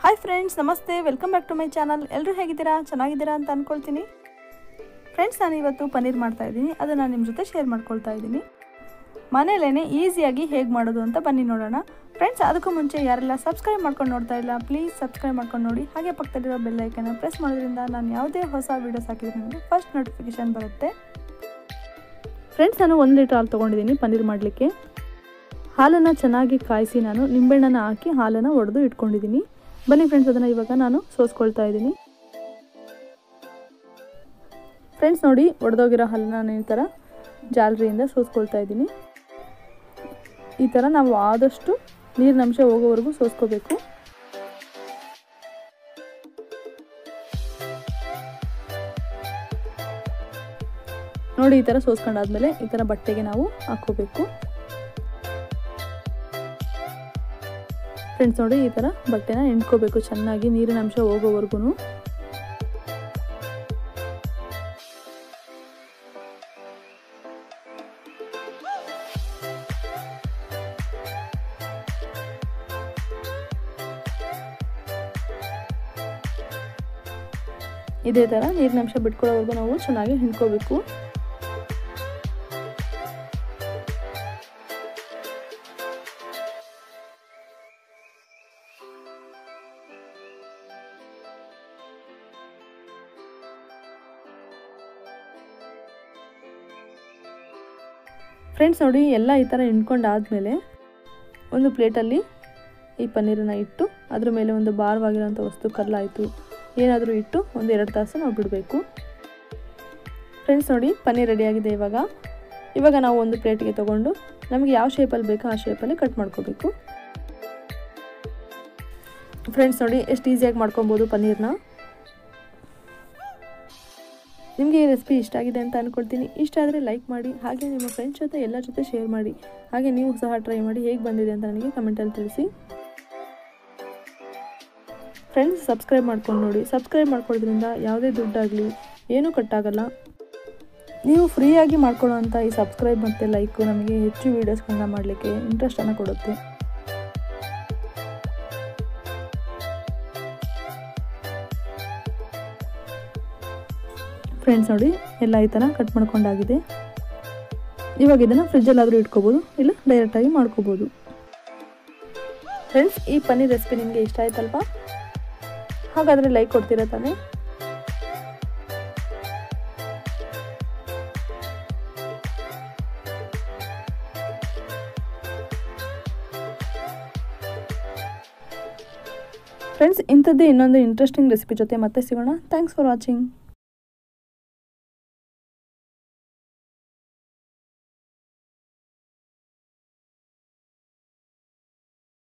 hi friends ನಮಸ್ತೆ welcome back to my channel ಎಲ್ಲರೂ ಹೇಗಿದ್ದೀರಾ ಚೆನ್ನಾಗಿದ್ದೀರಾ ಅಂತ ಅಂದ್ಕೊಳ್ತೀನಿ ಫ್ರೆಂಡ್ಸ್ ನಾನು ಇವತ್ತು ಪನ್ನೀರ್ ಮಾಡ್ತಾ ಇದ್ದೀನಿ ಅದನ್ನು ನಿಮ್ಮ ಜೊತೆ ಶೇರ್ ಮಾಡ್ಕೊಳ್ತಾ ಇದ್ದೀನಿ ಮನೇಲೇ ಈಸಿಯಾಗಿ ಹೇಗೆ ಮಾಡೋದು ಅಂತ ಬನ್ನಿ ನೋಡೋಣ ಫ್ರೆಂಡ್ಸ್ ಅದಕ್ಕೂ ಮುಂಚೆ ಯಾರೆಲ್ಲ ಸಬ್ಸ್ಕ್ರೈಬ್ ಮಾಡ್ಕೊಂಡು ನೋಡ್ತಾ ಇಲ್ಲ ಪ್ಲೀಸ್ ಸಬ್ಸ್ಕ್ರೈಬ್ ಮಾಡ್ಕೊಂಡು ನೋಡಿ ಹಾಗೆ ಪಕ್ಕದಲ್ಲಿರೋ ಬೆಲ್ ಐಕನ್ನ ಪ್ರೆಸ್ ಮಾಡೋದ್ರಿಂದ ನಾನು ಯಾವುದೇ ಹೊಸ ವೀಡಿಯೋಸ್ ಹಾಕಿದ್ರೆ ನನಗೆ ಫಸ್ಟ್ ನೋಟಿಫಿಕೇಶನ್ ಬರುತ್ತೆ ಫ್ರೆಂಡ್ಸ್ ನಾನು ಒಂದು ಲೀಟ್ರ್ ಹಾಲು ತೊಗೊಂಡಿದ್ದೀನಿ ಪನ್ನೀರ್ ಮಾಡಲಿಕ್ಕೆ ಹಾಲನ್ನು ಚೆನ್ನಾಗಿ ಕಾಯಿಸಿ ನಾನು ನಿಂಬೆಹಣ್ಣನ್ನು ಹಾಕಿ ಹಾಲನ್ನು ಒಡೆದು ಇಟ್ಕೊಂಡಿದ್ದೀನಿ ಬನ್ನಿ ಫ್ರೆಂಡ್ಸ್ ಅದನ್ನು ಇವಾಗ ನಾನು ಸೋಸ್ಕೊಳ್ತಾ ಇದ್ದೀನಿ ಫ್ರೆಂಡ್ಸ್ ನೋಡಿ ಒಡೆದೋಗಿರೋ ಹಾಲನ್ನ ನಾನು ಈ ಥರ ಜಾಲರಿಯಿಂದ ಸೋಸ್ಕೊಳ್ತಾ ಇದ್ದೀನಿ ಈ ಥರ ನಾವು ಆದಷ್ಟು ನೀರಿನ ಅಂಶ ಹೋಗೋವರೆಗೂ ಸೋಸ್ಕೋಬೇಕು ನೋಡಿ ಈ ಥರ ಸೋಸ್ಕೊಂಡಾದ್ಮೇಲೆ ಈ ಥರ ಬಟ್ಟೆಗೆ ನಾವು ಹಾಕ್ಕೋಬೇಕು ಫ್ರೆಂಡ್ಸ್ ನೋಡಿ ಈ ಥರ ಬಟ್ಟೆನ ಎಂಟ್ಕೋಬೇಕು ಚೆನ್ನಾಗಿ ನೀರಿನ ಅಂಶ ಹೋಗೋವರೆಗೂ ಇದೇ ಥರ ನೀರಿನ ಅಂಶ ಬಿಟ್ಕೊಳ್ಳೋವರೆಗೂ ನಾವು ಚೆನ್ನಾಗಿ ಹಿಂಡ್ಕೋಬೇಕು ಫ್ರೆಂಡ್ಸ್ ನೋಡಿ ಎಲ್ಲ ಈ ಥರ ಹಿಂಡ್ಕೊಂಡಾದಮೇಲೆ ಒಂದು ಪ್ಲೇಟಲ್ಲಿ ಈ ಪನ್ನೀರನ್ನು ಇಟ್ಟು ಅದ್ರ ಮೇಲೆ ಒಂದು ಭಾರವಾಗಿರೋಂಥ ವಸ್ತು ಕಲ್ಲಾಯಿತು ಏನಾದರೂ ಇಟ್ಟು ಒಂದು ಎರಡು ತಾಸು ನಾವು ಬಿಡಬೇಕು ಫ್ರೆಂಡ್ಸ್ ನೋಡಿ ಪನ್ನೀರ್ ರೆಡಿಯಾಗಿದೆ ಇವಾಗ ಇವಾಗ ನಾವು ಒಂದು ಪ್ಲೇಟಿಗೆ ತೊಗೊಂಡು ನಮಗೆ ಯಾವ ಶೇಪಲ್ಲಿ ಬೇಕೋ ಆ ಶೇಪಲ್ಲಿ ಕಟ್ ಮಾಡ್ಕೋಬೇಕು ಫ್ರೆಂಡ್ಸ್ ನೋಡಿ ಎಷ್ಟು ಈಸಿಯಾಗಿ ಮಾಡ್ಕೊಬೋದು ಪನ್ನೀರ್ನ ನಿಮಗೆ ಈ ರೆಸಿಪಿ ಇಷ್ಟ ಆಗಿದೆ ಅಂತ ಅಂದ್ಕೊಳ್ತೀನಿ ಇಷ್ಟ ಆದರೆ ಲೈಕ್ ಮಾಡಿ ಹಾಗೆ ನಿಮ್ಮ ಫ್ರೆಂಡ್ಸ್ ಜೊತೆ ಎಲ್ಲ ಜೊತೆ ಶೇರ್ ಮಾಡಿ ಹಾಗೆ ನೀವು ಸಹ ಟ್ರೈ ಮಾಡಿ ಹೇಗೆ ಬಂದಿದೆ ಅಂತ ನನಗೆ ಕಮೆಂಟಲ್ಲಿ ತಿಳಿಸಿ ಫ್ರೆಂಡ್ಸ್ ಸಬ್ಸ್ಕ್ರೈಬ್ ಮಾಡ್ಕೊಂಡು ನೋಡಿ ಸಬ್ಸ್ಕ್ರೈಬ್ ಮಾಡ್ಕೊಳ್ಳೋದ್ರಿಂದ ಯಾವುದೇ ದುಡ್ಡಾಗಲಿ ಏನೂ ಕಟ್ಟಾಗಲ್ಲ ನೀವು ಫ್ರೀಯಾಗಿ ಮಾಡ್ಕೊಳ್ಳೋವಂಥ ಈ ಸಬ್ಸ್ಕ್ರೈಬ್ ಮತ್ತು ಲೈಕು ನಮಗೆ ಹೆಚ್ಚು ವೀಡಿಯೋಸ್ಗಳನ್ನ ಮಾಡಲಿಕ್ಕೆ ಇಂಟ್ರೆಸ್ಟನ್ನು ಕೊಡುತ್ತೆ ಫ್ರೆಂಡ್ಸ್ ನೋಡಿ ಎಲ್ಲ ಈ ಥರ ಕಟ್ ಮಾಡ್ಕೊಂಡಾಗಿದೆ ಇವಾಗ ಇದನ್ನು ಫ್ರಿಜ್ಜಲ್ಲಾದರೂ ಇಟ್ಕೋಬೋದು ಇಲ್ಲ ಡೈರೆಕ್ಟಾಗಿ ಮಾಡ್ಕೋಬೋದು ಫ್ರೆಂಡ್ಸ್ ಈ ಪನ್ನೀರ್ ರೆಸಿಪಿ ನಿಮಗೆ ಇಷ್ಟ ಆಯ್ತಲ್ವಾ ಹಾಗಾದರೆ ಲೈಕ್ ಕೊಡ್ತೀರಾ ತಾನೇ ಫ್ರೆಂಡ್ಸ್ ಇಂಥದ್ದೇ ಇನ್ನೊಂದು ಇಂಟ್ರೆಸ್ಟಿಂಗ್ ರೆಸಿಪಿ ಜೊತೆ ಮತ್ತೆ ಸಿಗೋಣ ಥ್ಯಾಂಕ್ಸ್ ಫಾರ್ ವಾಚಿಂಗ್